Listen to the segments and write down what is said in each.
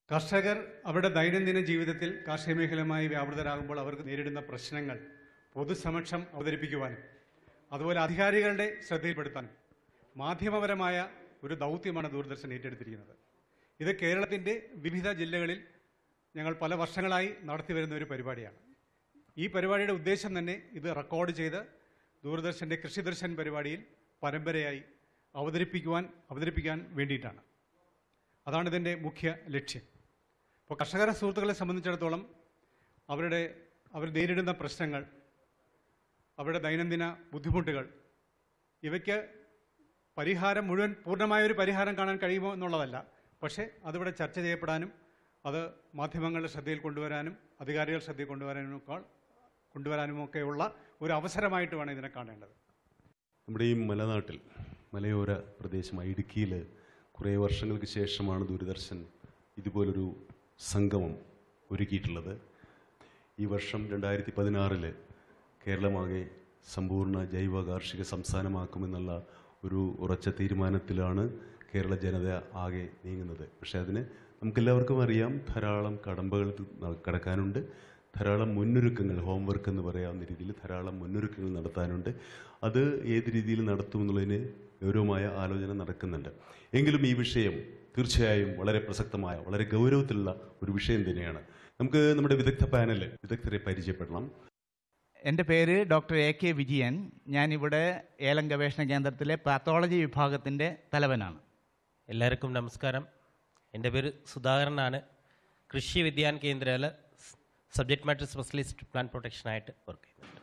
കർഷകർ അവരുടെ ദൈനംദിന ജീവിതത്തിൽ കാർഷിക മേഖലയുമായി വ്യാപൃതരാകുമ്പോൾ അവർക്ക് നേരിടുന്ന പ്രശ്നങ്ങൾ പൊതുസമക്ഷം അവതരിപ്പിക്കുവാനും അതുപോലെ അധികാരികളുടെ ശ്രദ്ധയിൽപ്പെടുത്താനും മാധ്യമപരമായ ഒരു ദൗത്യമാണ് ദൂരദർശൻ ഏറ്റെടുത്തിരിക്കുന്നത് ഇത് കേരളത്തിൻ്റെ വിവിധ ജില്ലകളിൽ ഞങ്ങൾ പല വർഷങ്ങളായി നടത്തിവരുന്ന ഒരു പരിപാടിയാണ് ഈ പരിപാടിയുടെ ഉദ്ദേശം തന്നെ ഇത് റെക്കോർഡ് ചെയ്ത് ദൂരദർശൻ്റെ കൃഷിദർശൻ പരിപാടിയിൽ പരമ്പരയായി അവതരിപ്പിക്കുവാൻ അവതരിപ്പിക്കാൻ വേണ്ടിയിട്ടാണ് അതാണ് ഇതിൻ്റെ മുഖ്യ ലക്ഷ്യം ഇപ്പോൾ കർഷക സുഹൃത്തുക്കളെ സംബന്ധിച്ചിടത്തോളം അവരുടെ അവർ നേരിടുന്ന പ്രശ്നങ്ങൾ അവരുടെ ദൈനംദിന ബുദ്ധിമുട്ടുകൾ ഇവയ്ക്ക് പരിഹാരം മുഴുവൻ പൂർണ്ണമായ ഒരു പരിഹാരം കാണാൻ കഴിയുമോ എന്നുള്ളതല്ല പക്ഷേ അതിവിടെ ചർച്ച ചെയ്യപ്പെടാനും അത് മാധ്യമങ്ങളുടെ ശ്രദ്ധയിൽ കൊണ്ടുവരാനും അധികാരികൾ ശ്രദ്ധയിൽ കൊണ്ടുവരാനുമൊക്കെ കൊണ്ടുവരാനുമൊക്കെയുള്ള ഒരു അവസരമായിട്ട് വേണം ഇതിനെ കാണേണ്ടത് നമ്മുടെ ഈ മലനാട്ടിൽ മലയോര പ്രദേശമായ ഇടുക്കിയിൽ കുറേ വർഷങ്ങൾക്ക് ശേഷമാണ് ദൂരദർശൻ ഇതുപോലൊരു സംഗമം ഒരുക്കിയിട്ടുള്ളത് ഈ വർഷം രണ്ടായിരത്തി പതിനാറില് കേരളമാകെ സമ്പൂർണ്ണ ജൈവ കാർഷിക സംസ്ഥാനമാക്കുമെന്നുള്ള ഒരു ഉറച്ച തീരുമാനത്തിലാണ് കേരള ജനത ആകെ നീങ്ങുന്നത് പക്ഷേ അതിന് നമുക്കെല്ലാവർക്കും അറിയാം ധാരാളം കടമ്പകൾ കടക്കാനുണ്ട് ധാരാളം മുന്നൊരുക്കങ്ങൾ ഹോംവർക്ക് എന്ന് പറയാവുന്ന രീതിയിൽ ധാരാളം മുന്നൊരുക്കങ്ങൾ നടത്താനുണ്ട് അത് ഏത് രീതിയിൽ നടത്തുമെന്നുള്ളതിന് ഗൗരവമായ ആലോചന നടക്കുന്നുണ്ട് എങ്കിലും ഈ വിഷയം തീർച്ചയായും വളരെ പ്രസക്തമായ വളരെ ഗൗരവത്തിലുള്ള ഒരു വിഷയം തന്നെയാണ് നമുക്ക് നമ്മുടെ വിദഗ്ധ പാനൽ വിദഗ്ധരെ പരിചയപ്പെടണം എൻ്റെ പേര് ഡോക്ടർ എ കെ വിജയൻ ഞാനിവിടെ ഏലം ഗവേഷണ കേന്ദ്രത്തിലെ പാത്തോളജി വിഭാഗത്തിൻ്റെ തലവനാണ് എല്ലാവർക്കും നമസ്കാരം എൻ്റെ പേര് സുധാകരനാണ് കൃഷി വിദ്യാൻ കേന്ദ്രയിൽ സബ്ജക്ട് മാറ്റർ സ്പെഷ്യലിസ്റ്റ് പ്ലാന്റ് പ്രൊട്ടക്ഷനായിട്ട് വർക്ക് ചെയ്യുന്നുണ്ട്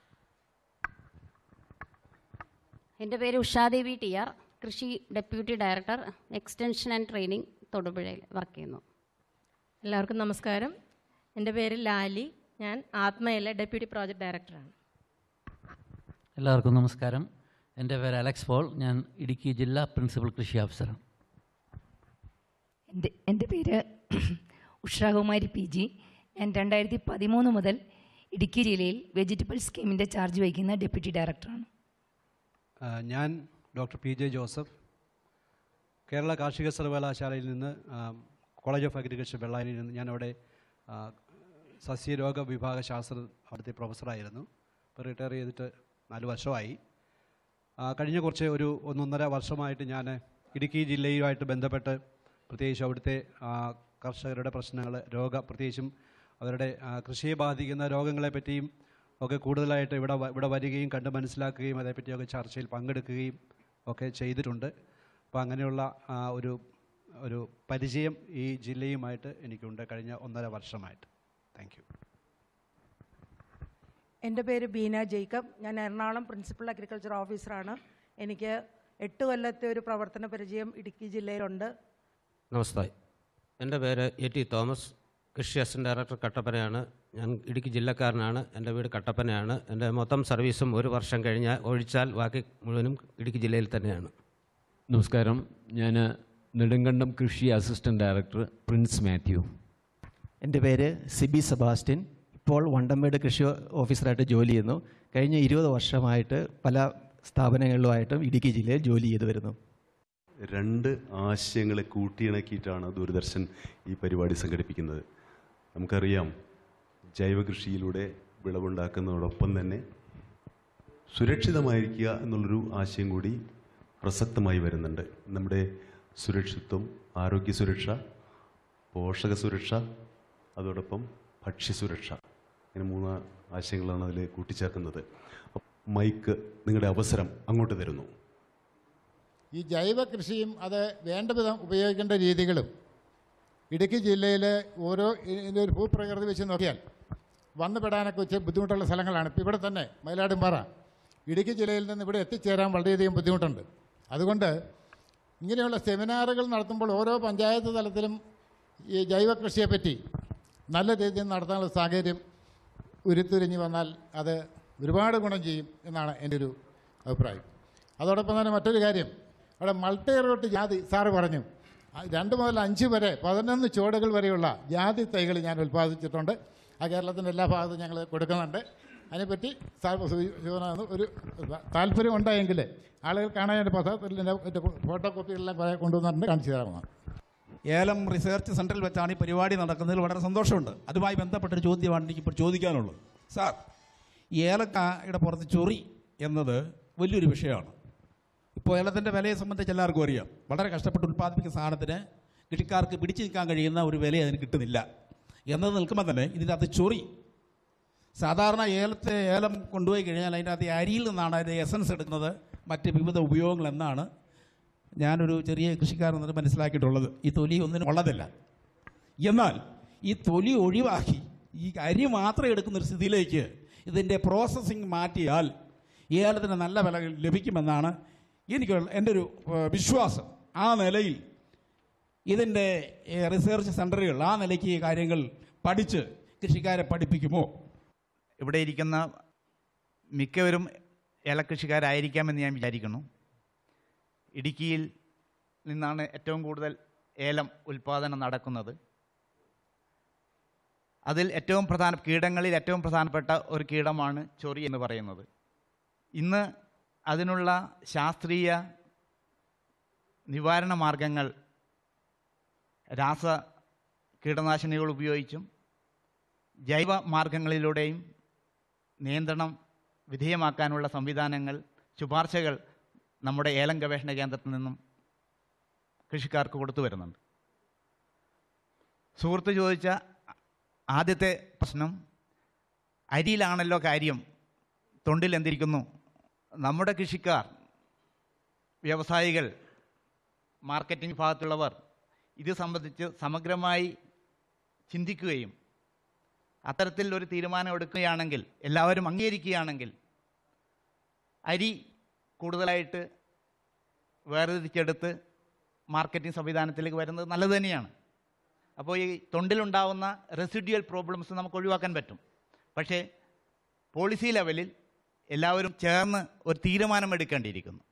എൻ്റെ പേര് ഉഷാദേവി ടി ആർ കൃഷി deputy director extension and training തൊടുപുഴയിൽ വർക്ക് ചെയ്യുന്നു എല്ലാവർക്കും നമസ്കാരം എൻ്റെ പേര് ലാലി ഞാൻ ആത്മയിലെ ഡെപ്യൂട്ടി പ്രോജക്റ്റ് ഡയറക്ടറാണ് എല്ലാവർക്കും നമസ്കാരം എൻ്റെ പേര് അലക്സ് പോൾ ഞാൻ ഇടുക്കി ജില്ലാ പ്രിൻസിപ്പൽ കൃഷി ഓഫീസറാണ് എൻ്റെ എൻ്റെ പേര് ഉഷാകുമാരി പി ജി ഞാൻ രണ്ടായിരത്തി പതിമൂന്ന് മുതൽ ഇടുക്കി ജില്ലയിൽ വെജിറ്റബിൾ സ്കീമിൻ്റെ ചാർജ് വഹിക്കുന്ന ഡെപ്യൂട്ടി ഡയറക്ടറാണ് ആ, ഞാൻ doctor P J Joseph Kerala കാർഷിക സർവകലാശാലയിൽ നിന്ന് ആ, കോളേജ് ഓഫ് അഗ്രികൾച്ചർ വെള്ളാനിയിൽ നിന്ന് ഞാൻ അവിടെ ആ, സസ്യരോഗ വിഭാഗ ശാസ്ത്രം അവിടുത്തെ പ്രൊഫസറായിരുന്നു ഇപ്പോൾ റിട്ടയർ ചെയ്തിട്ട് നാല് വർഷമായി ആ, കഴിഞ്ഞ കുറച്ച് ഒരു ഒന്നൊന്നര വർഷമായിട്ട് ഞാൻ ഇടുക്കി ജില്ലയുമായിട്ട് ബന്ധപ്പെട്ട് പ്രത്യേകിച്ച് അവിടുത്തെ ആ, കർഷകരുടെ പ്രശ്നങ്ങൾ രോഗ പ്രത്യേകിച്ചും അവരുടെ ആ, കൃഷിയെ ബാധിക്കുന്ന രോഗങ്ങളെ പറ്റിയും ഒക്കെ കൂടുതലായിട്ട് ഇവിടെ വ- ഇവിടെ വരികയും കണ്ട് മനസ്സിലാക്കുകയും അതേപ്പറ്റിയൊക്കെ ചർച്ചയിൽ പങ്കെടുക്കുകയും ഒക്കെ ചെയ്തിട്ടുണ്ട് അപ്പോൾ അങ്ങനെയുള്ള ആ, ഒരു ഒരു പരിചയം ഈ ജില്ലയുമായിട്ട് എനിക്കുണ്ട് കഴിഞ്ഞ ഒന്നര വർഷമായിട്ട് താങ്ക് യു എൻ്റെ പേര് ബീന ജേക്കബ് ഞാൻ എറണാകുളം പ്രിൻസിപ്പൽ അഗ്രികൾച്ചർ ഓഫീസറാണ് എനിക്ക് എട്ട് കൊല്ലത്തെ ഒരു പ്രവർത്തന പരിചയം ഇടുക്കി ജില്ലയിലുണ്ട് നമസ്തേ എൻ്റെ പേര് എ ടി തോമസ് കൃഷി അസിസ്റ്റന്റ് ഡയറക്ടർ കട്ടപ്പനയാണ് ഞാൻ ഇടുക്കി ജില്ലക്കാരനാണ് എൻ്റെ വീട് കട്ടപ്പനയാണ് എൻ്റെ മൊത്തം സർവീസും ഒരു വർഷം കഴിഞ്ഞാൽ ഒഴിച്ചാൽ ബാക്കി മുഴുവനും ഇടുക്കി ജില്ലയിൽ തന്നെയാണ് നമസ്കാരം ഞാൻ നെടുങ്കണ്ടം കൃഷി അസിസ്റ്റന്റ് ഡയറക്ടർ പ്രിൻസ് മാത്യു എൻ്റെ പേര് സിബി സെബാസ്റ്റ്യൻ ഇപ്പോൾ വണ്ടമ്പേട് കൃഷി ഓഫീസറായിട്ട് ജോലി ചെയ്യുന്നു കഴിഞ്ഞ ഇരുപത് വർഷമായിട്ട് പല സ്ഥാപനങ്ങളിലുമായിട്ടും ഇടുക്കി ജില്ലയിൽ ജോലി ചെയ്തു വരുന്നു രണ്ട് ആശയങ്ങളെ കൂട്ടിയിണക്കിയിട്ടാണ് ദൂരദർശൻ ഈ പരിപാടി സംഘടിപ്പിക്കുന്നത് നമുക്കറിയാം ജൈവകൃഷിയിലൂടെ വിളവുണ്ടാക്കുന്നതോടൊപ്പം തന്നെ സുരക്ഷിതമായിരിക്കുക എന്നുള്ളൊരു ആശയം കൂടി പ്രസക്തമായി വരുന്നുണ്ട് നമ്മുടെ സുരക്ഷിത്വം ആരോഗ്യ സുരക്ഷ പോഷക സുരക്ഷ അതോടൊപ്പം ഭക്ഷ്യസുരക്ഷ ഇങ്ങനെ മൂന്ന് ആശയങ്ങളാണ് അതിൽ കൂട്ടിച്ചേർക്കുന്നത് മൈക്ക് നിങ്ങളുടെ അവസരം അങ്ങോട്ട് തരുന്നു ഈ ജൈവ കൃഷിയും അത് വേണ്ട വിധം ഉപയോഗിക്കേണ്ട രീതികളും ഇടുക്കി ജില്ലയിലെ ഓരോ ഇതിൻ്റെ ഒരു ഭൂപ്രകൃതി വെച്ച് നോക്കിയാൽ വന്നുപെടാനൊക്കെ വെച്ച് ബുദ്ധിമുട്ടുള്ള സ്ഥലങ്ങളാണ് ഇപ്പോൾ ഇവിടെ തന്നെ മയിലാടുംപാറ ഇടുക്കി ജില്ലയിൽ നിന്ന് ഇവിടെ എത്തിച്ചേരാൻ വളരെയധികം ബുദ്ധിമുട്ടുണ്ട് അതുകൊണ്ട് ഇങ്ങനെയുള്ള സെമിനാറുകൾ നടത്തുമ്പോൾ ഓരോ പഞ്ചായത്ത് തലത്തിലും ഈ ജൈവ കൃഷിയെപ്പറ്റി നല്ല രീതിയിൽ നടത്താനുള്ള സാഹചര്യം ഉരുത്തിരിഞ്ഞ് വന്നാൽ അത് ഒരുപാട് ഗുണം ചെയ്യും എന്നാണ് എൻ്റെ ഒരു അഭിപ്രായം അതോടൊപ്പം തന്നെ മറ്റൊരു കാര്യം അവിടെ മൾട്ടി റൂട്ട് ജാതി സാറ് പറഞ്ഞു ആ രണ്ട് മുതൽ അഞ്ച് വരെ പതിനൊന്ന് ചുവടുകൾ വരെയുള്ള ജാതി തൈകൾ ഞാൻ ഉൽപ്പാദിച്ചിട്ടുണ്ട് ആ കേരളത്തിൻ്റെ എല്ലാ ഭാഗത്തും ഞങ്ങൾ കൊടുക്കുന്നുണ്ട് അതിനെപ്പറ്റി സാർ സൂചിപ്പിക്കുന്ന ഒരു താല്പര്യം ഉണ്ടായെങ്കിൽ ആളുകൾ കാണാൻ പത്രത്തിൻ്റെ ഫോട്ടോ കോപ്പികളെല്ലാം കുറേ കൊണ്ടുവന്നിട്ടുണ്ട് കാണിച്ചു തരാമെന്നാണ് ഏലം റിസർച്ച് സെൻറ്ററിൽ വെച്ചാണ് ഈ പരിപാടി നടക്കുന്നതിൽ വളരെ സന്തോഷമുണ്ട് അതുമായി ബന്ധപ്പെട്ടൊരു ചോദ്യമാണ് എനിക്കിപ്പോൾ ചോദിക്കാനുള്ളത് സാർ ഈ ഏലക്കായുടെ പുറത്ത് ചൊറി എന്നത് വലിയൊരു വിഷയമാണ് ഇപ്പോൾ ഏലത്തിൻ്റെ വിലയെ സംബന്ധിച്ച് എല്ലാവർക്കും അറിയാം വളരെ കഷ്ടപ്പെട്ട് ഉൽപ്പാദിപ്പിക്കുന്ന സാധനത്തിന് കൃഷിക്കാർക്ക് പിടിച്ചു നിൽക്കാൻ കഴിയുന്ന ഒരു വില അതിന് കിട്ടുന്നില്ല എന്നത് നിൽക്കുമ്പോൾ തന്നെ ഇതിൻ്റെ അകത്ത് ചൊറി സാധാരണ ഏലത്തെ ഏലം കൊണ്ടുപോയി കഴിഞ്ഞാൽ അതിൻ്റെ അകത്ത് ഈ അരിയിൽ നിന്നാണ് അതിൻ്റെ എസൻസ് എടുക്കുന്നത് മറ്റ് വിവിധ ഉപയോഗങ്ങൾ എന്നാണ് ഞാനൊരു ചെറിയ കൃഷിക്കാരൻ എന്നിട്ട് മനസ്സിലാക്കിയിട്ടുള്ളത് ഈ തൊലി ഒന്നിനും ഉള്ളതല്ല എന്നാൽ ഈ തൊലി ഒഴിവാക്കി ഈ അരി മാത്രം എടുക്കുന്ന ഒരു സ്ഥിതിയിലേക്ക് ഇതിൻ്റെ പ്രോസസ്സിങ് മാറ്റിയാൽ ഏലത്തിന് നല്ല വില ലഭിക്കുമെന്നാണ് എനിക്ക് എൻ്റെ ഒരു ഏഹ്, വിശ്വാസം ആ നിലയിൽ ഇതിൻ്റെ ഏഹ്, റിസർച്ച് സെൻ്ററുകൾ ആ നിലയ്ക്ക് ഈ കാര്യങ്ങൾ പഠിച്ച് കൃഷിക്കാരെ പഠിപ്പിക്കുമോ ഇവിടെ ഇരിക്കുന്ന മിക്കവരും ഏലകൃഷിക്കാരായിരിക്കാമെന്ന് ഞാൻ വിചാരിക്കുന്നു ഇടുക്കിയിൽ നിന്നാണ് ഏറ്റവും കൂടുതൽ ഏലം ഉൽപ്പാദനം നടക്കുന്നത് അതിൽ ഏറ്റവും പ്രധാന കീടങ്ങളിൽ ഏറ്റവും പ്രധാനപ്പെട്ട ഒരു കീടമാണ് ചൊറി എന്ന് പറയുന്നത് ഇന്ന് അതിനുള്ള ശാസ്ത്രീയ നിവാരണ മാർഗങ്ങൾ രാസ കീടനാശിനികൾ ഉപയോഗിച്ചും ജൈവ മാർഗങ്ങളിലൂടെയും നിയന്ത്രണം വിധേയമാക്കാനുള്ള സംവിധാനങ്ങൾ ശുപാർശകൾ നമ്മുടെ ഏലം ഗവേഷണ കേന്ദ്രത്തിൽ നിന്നും കൃഷിക്കാർക്ക് കൊടുത്തു വരുന്നുണ്ട് സുഹൃത്ത് ചോദിച്ച ആദ്യത്തെ പ്രശ്നം അരിയിലാണല്ലോ കാര്യം തൊണ്ടിൽ എന്തിരിക്കുന്നു നമ്മുടെ കൃഷിക്കാർ വ്യവസായികൾ മാർക്കറ്റിംഗ് ഭാഗത്തുള്ളവർ ഇത് സംബന്ധിച്ച് സമഗ്രമായി ചിന്തിക്കുകയും അത്തരത്തിൽ ഒരു തീരുമാനം എടുക്കുകയാണെങ്കിൽ എല്ലാവരും അംഗീകരിക്കുകയാണെങ്കിൽ അരി കൂടുതലായിട്ട് വേർതിരിച്ചെടുത്ത് മാർക്കറ്റിംഗ് സംവിധാനത്തിലേക്ക് വരുന്നത് നല്ലത് തന്നെയാണ് അപ്പോൾ ഈ തൊണ്ടിലുണ്ടാവുന്ന റെസിഡ്യുവൽ പ്രോബ്ലംസ് നമുക്ക് ഒഴിവാക്കാൻ പറ്റും പക്ഷേ പോളിസി ലെവലിൽ എല്ലാവരും ചേർന്ന് ഒരു തീരുമാനമെടുക്കേണ്ടിയിരിക്കുന്നു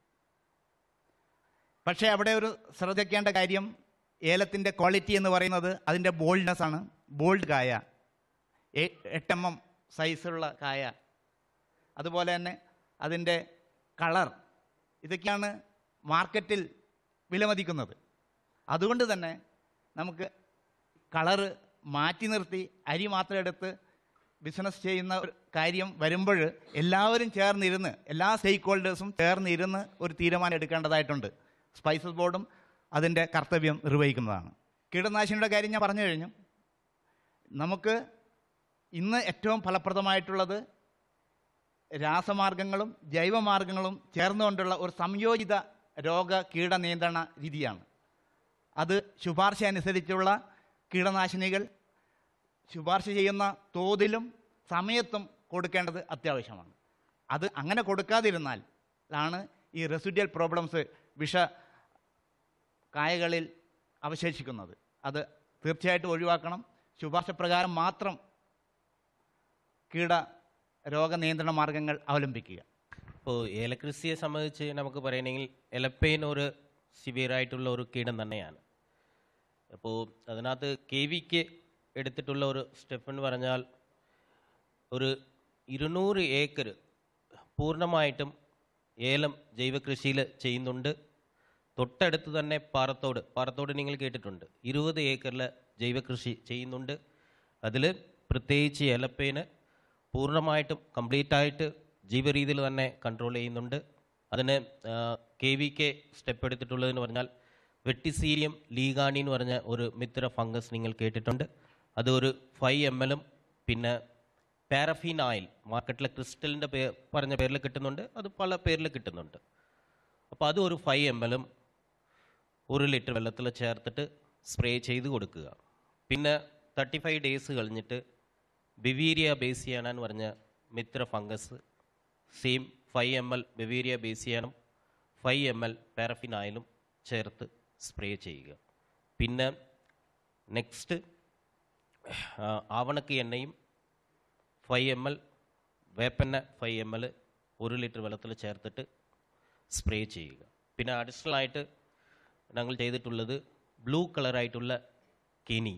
പക്ഷേ അവിടെ ഒരു ശ്രദ്ധിക്കേണ്ട കാര്യം ഏലത്തിൻ്റെ ക്വാളിറ്റി എന്ന് പറയുന്നത് അതിൻ്റെ ബോൾഡ്നെസ് ആണ് ബോൾഡ് കായ എ- എട്ട് എം എം സൈസുള്ള കായ അതുപോലെ തന്നെ അതിൻ്റെ കളർ ഇതൊക്കെയാണ് മാർക്കറ്റിൽ വിലമതിക്കുന്നത് അതുകൊണ്ട് തന്നെ നമുക്ക് കളറ് മാറ്റി നിർത്തി അരി മാത്രം എടുത്ത് ബിസിനസ് ചെയ്യുന്ന ഒരു കാര്യം വരുമ്പോൾ എല്ലാവരും ചേർന്നിരുന്ന് എല്ലാ സ്റ്റേക്ക് ഹോൾഡേഴ്സും ചേർന്നിരുന്ന് ഒരു തീരുമാനം എടുക്കേണ്ടതായിട്ടുണ്ട് സ്പൈസസ് ബോർഡും അതിൻ്റെ കർത്തവ്യം നിർവഹിക്കുന്നതാണ് കീടനാശിനിയുടെ കാര്യം ഞാൻ പറഞ്ഞു കഴിഞ്ഞു നമുക്ക് ഇന്ന് ഏറ്റവും ഫലപ്രദമായിട്ടുള്ളത് രാസമാർഗങ്ങളും ജൈവമാർഗങ്ങളും ചേർന്നുകൊണ്ടുള്ള ഒരു സംയോജിത രോഗ കീട നിയന്ത്രണ രീതിയാണ് അത് ശുപാർശ അനുസരിച്ചുള്ള കീടനാശിനികൾ ശുപാർശ ചെയ്യുന്ന തോതിലും സമയത്തും കൊടുക്കേണ്ടത് അത്യാവശ്യമാണ് അത് അങ്ങനെ കൊടുക്കാതിരുന്നാൽ ആണ് ഈ റെസിഡ്യൽ പ്രോബ്ലംസ് വിഷ കായകളിൽ അവശേഷിക്കുന്നത് അത് തീർച്ചയായിട്ടും ഒഴിവാക്കണം ശുപാർശ പ്രകാരം മാത്രം കീട രോഗനിയന്ത്രണ മാർഗങ്ങൾ അവലംബിക്കുക ഇപ്പോൾ ഏലകൃഷിയെ സംബന്ധിച്ച് നമുക്ക് പറയണമെങ്കിൽ എലപ്പൈൻ ഒരു സിവിയർ ആയിട്ടുള്ള ഒരു കീടം തന്നെയാണ് അപ്പോൾ അതിനകത്ത് കെ വിക്ക് എടുത്തിട്ടുള്ള ഒരു സ്റ്റെപ്പ് എന്ന് പറഞ്ഞാൽ ഒരു ഇരുന്നൂറ് ഏക്കർ പൂർണ്ണമായിട്ടും ഏലം ജൈവകൃഷിയിൽ ചെയ്യുന്നുണ്ട് തൊട്ടടുത്ത് തന്നെ പാറത്തോട് പാറത്തോട് നിങ്ങൾ കേട്ടിട്ടുണ്ട് ഇരുപത് ഏക്കറിൽ ജൈവകൃഷി ചെയ്യുന്നുണ്ട് അതിൽ പ്രത്യേകിച്ച് ഏലപ്പേന് പൂർണ്ണമായിട്ടും കംപ്ലീറ്റ് ആയിട്ട് ജീവരീതിയിൽ തന്നെ കൺട്രോൾ ചെയ്യുന്നുണ്ട് അതിന് കെ വി കെ സ്റ്റെപ്പ് എടുത്തിട്ടുള്ളതെന്ന് പറഞ്ഞാൽ വെട്ടിസീരിയം ലീഗാണി എന്ന് പറഞ്ഞ ഒരു മിത്ര ഫംഗസ് നിങ്ങൾ കേട്ടിട്ടുണ്ട് അത് ഒരു ഫൈവ് എം എല്ലും പിന്നെ പാരഫീൻ ഓയിൽ മാർക്കറ്റിലെ ക്രിസ്റ്റലിൻ്റെ പേ പറഞ്ഞ പേരിൽ കിട്ടുന്നുണ്ട് അത് പല പേരിൽ കിട്ടുന്നുണ്ട് അപ്പോൾ അത് ഒരു ഫൈവ് എം എല്ലും ഒരു ലിറ്റർ വെള്ളത്തിൽ ചേർത്തിട്ട് സ്പ്രേ ചെയ്ത് കൊടുക്കുക പിന്നെ തേർട്ടി ഫൈവ് ഡേയ്സ് കഴിഞ്ഞിട്ട് ബിവീരിയ ബേസിയാന എന്ന് പറഞ്ഞ മിത്ര fungus same five M L ബിവീരിയ ബേസിയാനും ഫൈവ് എം എൽ പാരഫിൻ ഓയിലും ചേർത്ത് സ്പ്രേ ചെയ്യുക പിന്നെ നെക്സ്റ്റ് ആവണക്ക് എണ്ണയും ഫൈവ് എം എൽ വേപ്പെണ്ണ ഫൈവ് എം എൽ ഒരു ലിറ്റർ വെള്ളത്തിൽ ചേർത്തിട്ട് സ്പ്രേ ചെയ്യുക പിന്നെ അഡീഷണൽ ആയിട്ട് ഞങ്ങൾ ചെയ്തിട്ടുള്ളത് ബ്ലൂ കളറായിട്ടുള്ള കെനി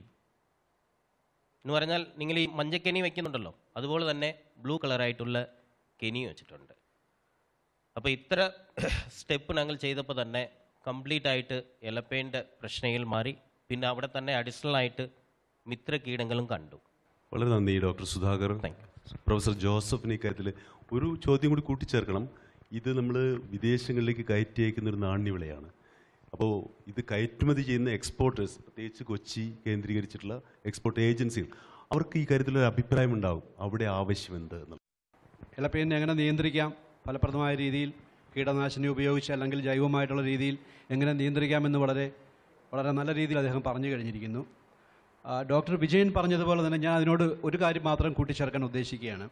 എന്ന് പറഞ്ഞാൽ നിങ്ങൾ ഈ മഞ്ഞക്കെനി വെക്കുന്നുണ്ടല്ലോ അതുപോലെ തന്നെ ബ്ലൂ കളറായിട്ടുള്ള കെനി വെച്ചിട്ടുണ്ട് അപ്പോൾ ഇത്ര സ്റ്റെപ്പ് ഞങ്ങൾ ചെയ്തപ്പോൾ തന്നെ കംപ്ലീറ്റ് ആയിട്ട് എലപ്പേൻ്റെ പ്രശ്നങ്ങൾ മാറി പിന്നെ അവിടെ തന്നെ അഡീഷണൽ ആയിട്ട് മിത്ര കീടങ്ങളും കണ്ടു വളരെ നന്ദി ഡോക്ടർ സുധാകർ പ്രൊഫസർ ജോസഫിന് ഇക്കാര്യത്തിൽ ഒരു ചോദ്യം കൂടി കൂട്ടിച്ചേർക്കണം ഇത് നമ്മൾ വിദേശങ്ങളിലേക്ക് കയറ്റി അയക്കുന്ന ഒരു നാണ്യവിളയാണ് അപ്പോൾ ഇത് കയറ്റുമതി ചെയ്യുന്ന എക്സ്പോർട്ടേഴ്സ് പ്രത്യേകിച്ച് കൊച്ചി കേന്ദ്രീകരിച്ചിട്ടുള്ള എക്സ്പോർട്ട് ഏജൻസികൾ അവർക്ക് ഈ കാര്യത്തിൽ ഒരു അഭിപ്രായം ഉണ്ടാവും അവിടെ ആവശ്യം എന്ത് എന്നുള്ളത് ഇളപ്പേനെ എങ്ങനെ നിയന്ത്രിക്കാം ഫലപ്രദമായ രീതിയിൽ കീടനാശിനി ഉപയോഗിച്ച് അല്ലെങ്കിൽ ജൈവമായിട്ടുള്ള രീതിയിൽ എങ്ങനെ നിയന്ത്രിക്കാമെന്ന് വളരെ വളരെ നല്ല രീതിയിൽ അദ്ദേഹം പറഞ്ഞു കഴിഞ്ഞിരിക്കുന്നു ആ, ഡോക്ടർ വിജയൻ പറഞ്ഞതുപോലെ തന്നെ ഞാൻ അതിനോട് ഒരു കാര്യം മാത്രം കൂട്ടിച്ചേർക്കാൻ ഉദ്ദേശിക്കുകയാണ്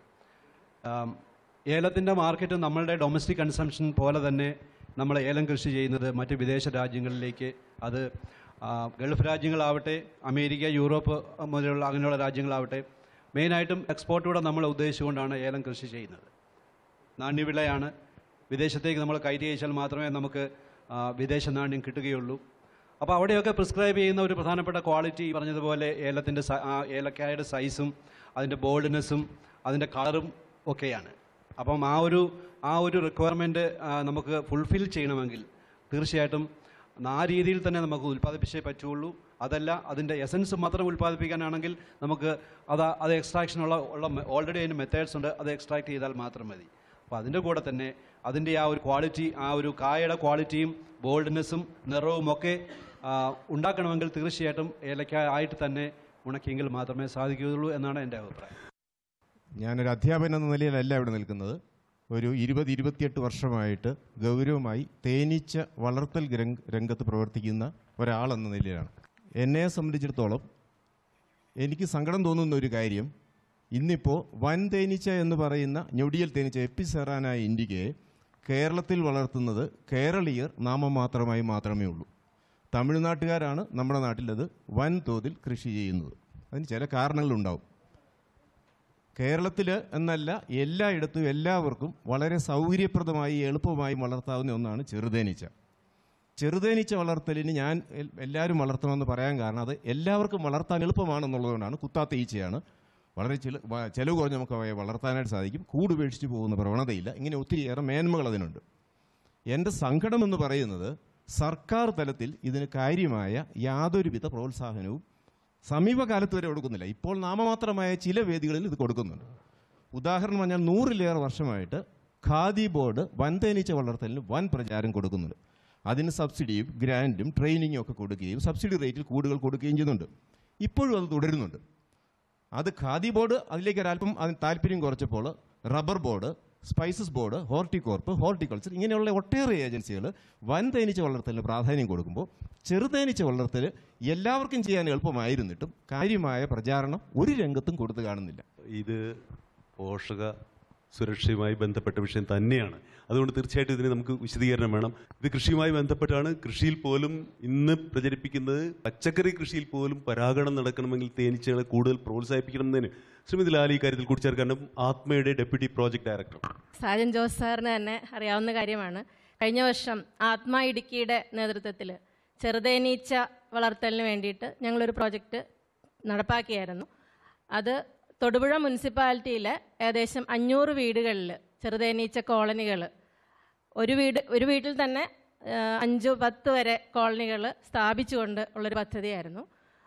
ആം, ഏലത്തിൻ്റെ മാർക്കറ്റ് നമ്മളുടെ ഡൊമസ്റ്റിക് കൺസംഷൻ പോലെ തന്നെ നമ്മൾ ഏലം കൃഷി ചെയ്യുന്നത് മറ്റ് വിദേശ രാജ്യങ്ങളിലേക്ക് അത് ആ, ഗൾഫ് രാജ്യങ്ങളാവട്ടെ അമേരിക്ക യൂറോപ്പ് മുതലുള്ള അങ്ങനെയുള്ള രാജ്യങ്ങളാവട്ടെ മെയിനായിട്ടും എക്സ്പോർട്ടൂടെ നമ്മൾ ഉദ്ദേശിച്ചുകൊണ്ടാണ് ഏലം കൃഷി ചെയ്യുന്നത് നാണ്യവിളയാണ് വിദേശത്തേക്ക് നമ്മൾ കയറ്റി അയച്ചാൽ മാത്രമേ നമുക്ക് ആ, വിദേശ നാണ്യം കിട്ടുകയുള്ളൂ അപ്പോൾ അവിടെയൊക്കെ പ്രിസ്ക്രൈബ് ചെയ്യുന്ന ഒരു പ്രധാനപ്പെട്ട ക്വാളിറ്റി ഈ പറഞ്ഞതുപോലെ ഏലത്തിൻ്റെ സ- ആ ഏലക്കായുടെ സൈസും അതിൻ്റെ ബോൾഡ്നെസ്സും അതിൻ്റെ കളറും ഒക്കെയാണ് അപ്പം ആ ഒരു ആ ഒരു റിക്വയർമെൻറ്റ് നമുക്ക് ഫുൾഫിൽ ചെയ്യണമെങ്കിൽ തീർച്ചയായിട്ടും ആ രീതിയിൽ തന്നെ നമുക്ക് ഉൽപ്പാദിപ്പിച്ചേ പറ്റുള്ളൂ അതല്ല അതിൻ്റെ എസൻസ് മാത്രം ഉൽപ്പാദിപ്പിക്കാനാണെങ്കിൽ നമുക്ക് അത് അത് എക്സ്ട്രാക്ഷനുള്ള ഉള്ള ഓൾറെഡി അതിന് മെത്തേഡ്സ് ഉണ്ട് അത് എക്സ്ട്രാക്ട് ചെയ്താൽ മാത്രം മതി അപ്പോൾ അതിൻ്റെ കൂടെ തന്നെ അതിൻ്റെ ആ ഒരു ക്വാളിറ്റി ആ ഒരു കായയുടെ ക്വാളിറ്റിയും ബോൾഡ്നെസ്സും നിറവും ഒക്കെ ആ, ഉണ്ടാക്കണമെങ്കിൽ തീർച്ചയായിട്ടും ഏലക്ക ആയിട്ട് തന്നെ ഉണക്കിയെങ്കിൽ മാത്രമേ സാധിക്കുകയുള്ളൂ എന്നാണ് എൻ്റെ അഭിപ്രായം ഞാനൊരു അധ്യാപകൻ എന്ന നിലയിലല്ല ഇവിടെ നിൽക്കുന്നത് ഒരു ഇരുപത് ഇരുപത്തിയെട്ട് വർഷമായിട്ട് ഗൗരവമായി തേനീച്ച വളർത്തൽ രംഗ- രംഗത്ത് പ്രവർത്തിക്കുന്ന ഒരാളെന്ന നിലയിലാണ് എന്നെ സംബന്ധിച്ചിടത്തോളം എനിക്ക് സങ്കടം തോന്നുന്ന ഒരു കാര്യം ഇന്നിപ്പോൾ വൻ തേനീച്ച എന്ന് പറയുന്ന ഞൊടിയൽ തേനീച്ച എപ്പിസെറാന ഇൻഡിക്കയെ കേരളത്തിൽ വളർത്തുന്നത് കേരളീയർ നാമമാത്രമായി മാത്രമേ ഉള്ളൂ തമിഴ്നാട്ടുകാരാണ് നമ്മുടെ നാട്ടിലത് വൻതോതിൽ കൃഷി ചെയ്യുന്നത് അതിന് ചില കാരണങ്ങളുണ്ടാവും കേരളത്തിൽ എന്നല്ല എല്ലായിടത്തും എല്ലാവർക്കും വളരെ സൗകര്യപ്രദമായി എളുപ്പമായി വളർത്താവുന്ന ഒന്നാണ് ചെറുതേനീച്ച ചെറുതേനീച്ച വളർത്തലിന് ഞാൻ എൽ- എല്ലാവരും വളർത്തണമെന്ന് പറയാൻ കാരണം അത് എല്ലാവർക്കും വളർത്താൻ എളുപ്പമാണെന്നുള്ളതുകൊണ്ടാണ് കുത്താത്ത ഈച്ചയാണ് വളരെ ചില വ- ചെലവ് കുറഞ്ഞ് നമുക്ക് അവയെ വളർത്താനായിട്ട് സാധിക്കും കൂട് ഉപേക്ഷിച്ച് പോകുന്ന പ്രവണതയില്ല ഇങ്ങനെ ഒത്തിരിയേറെ മേന്മകൾ അതിനുണ്ട് എൻ്റെ സങ്കടം എന്ന് പറയുന്നത് സർക്കാർ തലത്തിൽ ഇതിന് കാര്യമായ യാതൊരുവിധ പ്രോത്സാഹനവും സമീപകാലത്ത് വരെ കൊടുക്കുന്നില്ല ഇപ്പോൾ നാമമാത്രമായ ചില വേദികളിൽ ഇത് കൊടുക്കുന്നുണ്ട് ഉദാഹരണം പറഞ്ഞാൽ നൂറിലേറെ വർഷമായിട്ട് ഖാദി ബോർഡ് വൻതേനീച്ച വളർത്തലിന് വൻ പ്രചാരം കൊടുക്കുന്നുണ്ട് അതിന് സബ്സിഡിയും ഗ്രാൻറ്റും ട്രെയിനിങ്ങും ഒക്കെ കൊടുക്കുകയും സബ്സിഡി റേറ്റിൽ കൂടുകൾ കൊടുക്കുകയും ചെയ്യുന്നുണ്ട് ഇപ്പോഴും അത് തുടരുന്നുണ്ട് അത് ഖാദി ബോർഡ് അതിലേക്ക് ഒരല്പം അതിന് താല്പര്യം കുറച്ചപ്പോൾ rubber board spices board Horticorp horticulture ഇങ്ങനെയുള്ള ഒട്ടേറെ ഏജൻസികൾ വൻ തേനീച്ച വളർത്തലിന് പ്രാധാന്യം കൊടുക്കുമ്പോൾ ചെറുതേനീച്ച വളർത്തൽ എല്ലാവർക്കും ചെയ്യാൻ എളുപ്പമായിരുന്നിട്ടും കാര്യമായ പ്രചാരണം ഒരു രംഗത്തും കൊടുത്തു കാണുന്നില്ല ഇത് പോഷക സുരക്ഷയുമായി ബന്ധപ്പെട്ട വിഷയം തന്നെയാണ് അതുകൊണ്ട് തീർച്ചയായിട്ടും ഇതിന് നമുക്ക് വിശദീകരണം വേണം ഇത് കൃഷിയുമായി ബന്ധപ്പെട്ടാണ് കൃഷിയിൽ പോലും ഇന്ന് പ്രചരിപ്പിക്കുന്നത് പച്ചക്കറി കൃഷിയിൽ പോലും പരാഗണം നടക്കണമെങ്കിൽ തേനീച്ചകളെ കൂടുതൽ പ്രോത്സാഹിപ്പിക്കണമെന്നതിന് ശ്രീമതി ലാലി ഈ കാര്യത്തിൽ കൂട്ടിച്ചേർക്കാനും ആത്മയുടെ deputy project director Sajan Jose സാറിന് തന്നെ അറിയാവുന്ന കാര്യമാണ് കഴിഞ്ഞ വർഷം ആത്മ ഇടുക്കിയുടെ നേതൃത്വത്തിൽ ചെറുതേനീച്ച വളർത്തലിന് വേണ്ടിയിട്ട് ഞങ്ങളൊരു പ്രോജക്റ്റ് നടപ്പാക്കിയായിരുന്നു അത് തൊടുപുഴ മുനിസിപ്പാലിറ്റിയിലെ ഏകദേശം അഞ്ഞൂറ് വീടുകളിൽ ചെറുതേനീച്ച കോളനികൾ ഒരു വീട് ഒരു വീട്ടിൽ തന്നെ ആ, അഞ്ച് പത്ത് വരെ കോളനികൾ സ്ഥാപിച്ചുകൊണ്ട് ഉള്ളൊരു പദ്ധതിയായിരുന്നു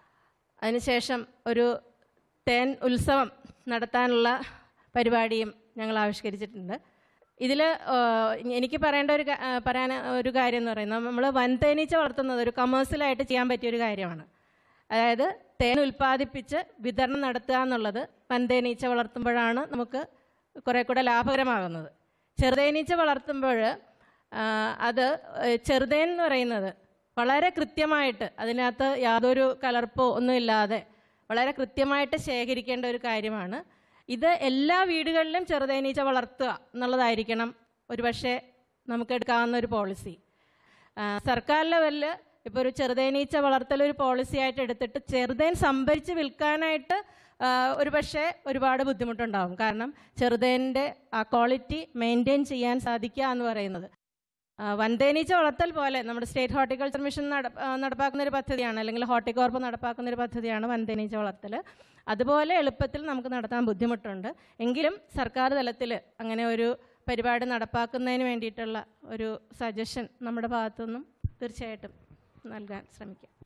അതിനുശേഷം ഒരു തേൻ ഉത്സവം നടത്താനുള്ള പരിപാടിയും ഞങ്ങൾ ആവിഷ്കരിച്ചിട്ടുണ്ട് ഇതിൽ എനിക്ക് പറയേണ്ട ഒരു കാ- ആ, പറയാൻ ഒരു കാര്യം എന്ന് പറയുന്നത് നമ്മൾ വൻതേനീച്ച വളർത്തുന്നത് ഒരു കമേഴ്സ്യലായിട്ട് ചെയ്യാൻ പറ്റിയ ഒരു കാര്യമാണ് അതായത് തേൻ ഉൽപ്പാദിപ്പിച്ച് വിതരണം നടത്തുക എന്നുള്ളത് വൻതേനീച്ച വളർത്തുമ്പോഴാണ് നമുക്ക് കുറേ കൂടെ ലാഭകരമാകുന്നത് ചെറുതേനീച്ച വളർത്തുമ്പോൾ ആ, അത് ഏഹ്, ചെറുതേൻ എന്ന് പറയുന്നത് വളരെ കൃത്യമായിട്ട് അതിനകത്ത് യാതൊരു കലർപ്പോ ഒന്നുമില്ലാതെ വളരെ കൃത്യമായിട്ട് ശേഖരിക്കേണ്ട ഒരു കാര്യമാണ് ഇത് എല്ലാ വീടുകളിലും ചെറുതേനീച്ച വളർത്തുക എന്നുള്ളതായിരിക്കണം ഒരുപക്ഷെ നമുക്ക് എടുക്കാവുന്ന ഒരു പോളിസി ആ, സർക്കാർ ലെവലിൽ ഇപ്പോൾ ഒരു ചെറുതേനീച്ച വളർത്തൽ ഒരു പോളിസി ആയിട്ട് എടുത്തിട്ട് ചെറുതേൻ സംഭരിച്ച് വിൽക്കാനായിട്ട് ആ, ഒരു പക്ഷേ ഒരുപാട് ബുദ്ധിമുട്ടുണ്ടാവും കാരണം ചെറുതേൻ്റെ ആ ക്വാളിറ്റി മെയിൻറ്റെയിൻ ചെയ്യാൻ സാധിക്കുക എന്ന് പറയുന്നത് ആ, വൻതേനീച്ച വളർത്തൽ പോലെ നമ്മുടെ സ്റ്റേറ്റ് ഹോർട്ടിക്കൾച്ചർ മിഷൻ നട ആ, നടപ്പാക്കുന്ന ഒരു പദ്ധതിയാണ് അല്ലെങ്കിൽ ഹോർട്ടികോർപ്പ് നടപ്പാക്കുന്ന ഒരു പദ്ധതിയാണ് വൻതേനീച്ച വളർത്തൽ അതുപോലെ എളുപ്പത്തിൽ നമുക്ക് നടത്താൻ ബുദ്ധിമുട്ടുണ്ട് എങ്കിലും സർക്കാർ തലത്തിൽ അങ്ങനെ ഒരു പരിപാടി നടപ്പാക്കുന്നതിന് വേണ്ടിയിട്ടുള്ള ഒരു സജഷൻ നമ്മുടെ ഭാഗത്തുനിന്നും തീർച്ചയായിട്ടും നൽകാൻ ശ്രമിക്കാം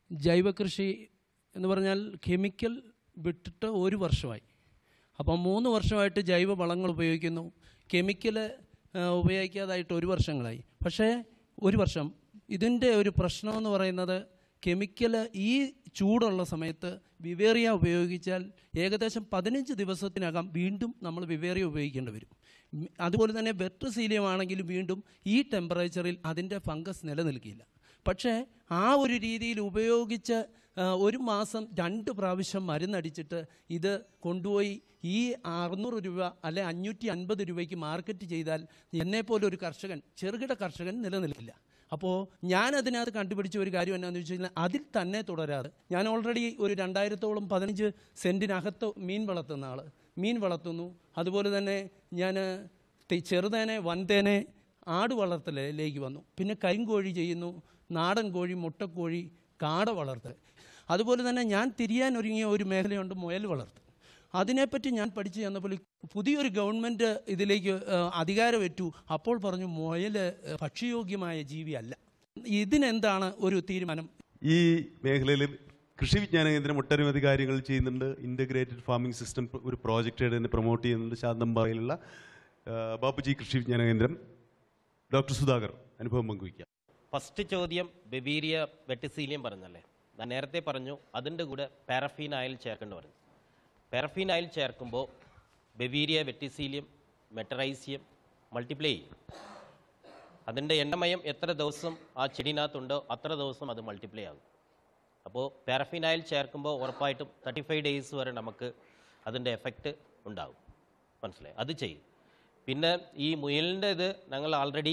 ജൈവകൃഷി എന്ന് പറഞ്ഞാൽ കെമിക്കൽ വിട്ടിട്ട് ഒരു വർഷമായി അപ്പം മൂന്ന് വർഷമായിട്ട് ജൈവ വളങ്ങൾ ഉപയോഗിക്കുന്നു കെമിക്കൽ ഉപയോഗിക്കാതായിട്ട് ഒരു വർഷങ്ങളായി പക്ഷേ ഒരു വർഷം ഇതിൻ്റെ ഒരു പ്രശ്നമെന്ന് പറയുന്നത് കെമിക്കൽ ഈ ചൂടുള്ള സമയത്ത് വിവേറിയ ഉപയോഗിച്ചാൽ ഏകദേശം പതിനഞ്ച് ദിവസത്തിനകം വീണ്ടും നമ്മൾ വിവേറിയ ഉപയോഗിക്കേണ്ടി വരും ഉം, അതുപോലെ തന്നെ വെട്രസീലിയം ആണെങ്കിലും വീണ്ടും ഈ ടെമ്പറേച്ചറിൽ അതിൻ്റെ ഫംഗസ് നിലനിൽക്കില്ല പക്ഷേ ആ ഒരു രീതിയിൽ ഉപയോഗിച്ച് ആ, ഒരു മാസം രണ്ട് പ്രാവശ്യം മരുന്നടിച്ചിട്ട് ഇത് കൊണ്ടുപോയി ഈ അറുന്നൂറ് രൂപ അല്ലെ അഞ്ഞൂറ്റി അൻപത് രൂപയ്ക്ക് മാർക്കറ്റ് ചെയ്താൽ എന്നെപ്പോലെ ഒരു കർഷകൻ ചെറുകിട കർഷകൻ നിലനിൽക്കില്ല അപ്പോൾ ഞാൻ അതിനകത്ത് കണ്ടുപിടിച്ച ഒരു കാര്യം എന്നാന്ന് വെച്ച് കഴിഞ്ഞാൽ അതിൽ തന്നെ തുടരാതെ ഞാൻ ഓൾറെഡി ഒരു രണ്ടായിരത്തോളം പതിനഞ്ച് സെൻറ്റിനകത്ത് മീൻ വളർത്തുന്ന ആൾ മീൻ വളർത്തുന്നു അതുപോലെ തന്നെ ഞാൻ തി- ചെറുതേനെ വൻതേനെ ആട് വളർത്തലിലേക്ക് വന്നു പിന്നെ കരിങ്കോഴി ചെയ്യുന്നു നാടൻ കോഴി മുട്ടക്കോഴി കാട വളർത്തൽ അതുപോലെ തന്നെ ഞാൻ തിരിയാൻ ഒരുങ്ങിയ ഒരു മേഖലയുണ്ട് മുയൽ വളർത്തൽ അതിനെപ്പറ്റി ഞാൻ പഠിച്ചു ചെന്നപ്പോൾ ഈ പുതിയൊരു ഗവൺമെൻറ് ഇതിലേക്ക് ആ, അധികാരമേറ്റു അപ്പോൾ പറഞ്ഞു മുയൽ ആ, ഭക്ഷ്യയോഗ്യമായ ജീവിയല്ല ഇതിനെന്താണ് ഒരു തീരുമാനം ഈ മേഖലയിൽ കൃഷി വിജ്ഞാന കേന്ദ്രം ഒട്ടനവധി കാര്യങ്ങൾ ചെയ്യുന്നുണ്ട് ഇൻ്റഗ്രേറ്റഡ് ഫാമിംഗ് സിസ്റ്റം ഒരു പ്രോജക്റ്റ് തന്നെ പ്രൊമോട്ട് ചെയ്യുന്നുണ്ട് ശാന്തമ്പാറയിലുള്ള ആ, ബാപ്പുജി കൃഷി വിജ്ഞാന കേന്ദ്രം ഡോക്ടർ സുധാകർ അനുഭവം പങ്കുവയ്ക്കാം ഫസ്റ്റ് ചോദ്യം ബെബീരിയ വെട്ടിസീലിയം പറഞ്ഞല്ലേ ഞാൻ നേരത്തെ പറഞ്ഞു അതിൻ്റെ കൂടെ പാരഫീൻ ആയിൽ ചേർക്കേണ്ടി പറഞ്ഞു പാരഫീൻ ആയിൽ ചേർക്കുമ്പോൾ ബെബീരിയ വെട്ടിസീലിയം മെറ്ററൈസിയം മൾട്ടിപ്ലൈ ചെയ്യും അതിൻ്റെ എണ്ണമയം എത്ര ദിവസം ആ ചെടിനകത്തുണ്ടോ അത്ര ദിവസം അത് മൾട്ടിപ്ലൈ ആകും അപ്പോൾ പാരഫീൻ ആയിൽ ചേർക്കുമ്പോൾ ഉറപ്പായിട്ടും തേർട്ടി ഫൈവ് ഡേയ്സ് വരെ നമുക്ക് അതിൻ്റെ എഫക്റ്റ് ഉണ്ടാകും മനസ്സിലായി അത് ചെയ്യും പിന്നെ ഈ മുയലിൻ്റെ ഇത് ഞങ്ങൾ ആൾറെഡി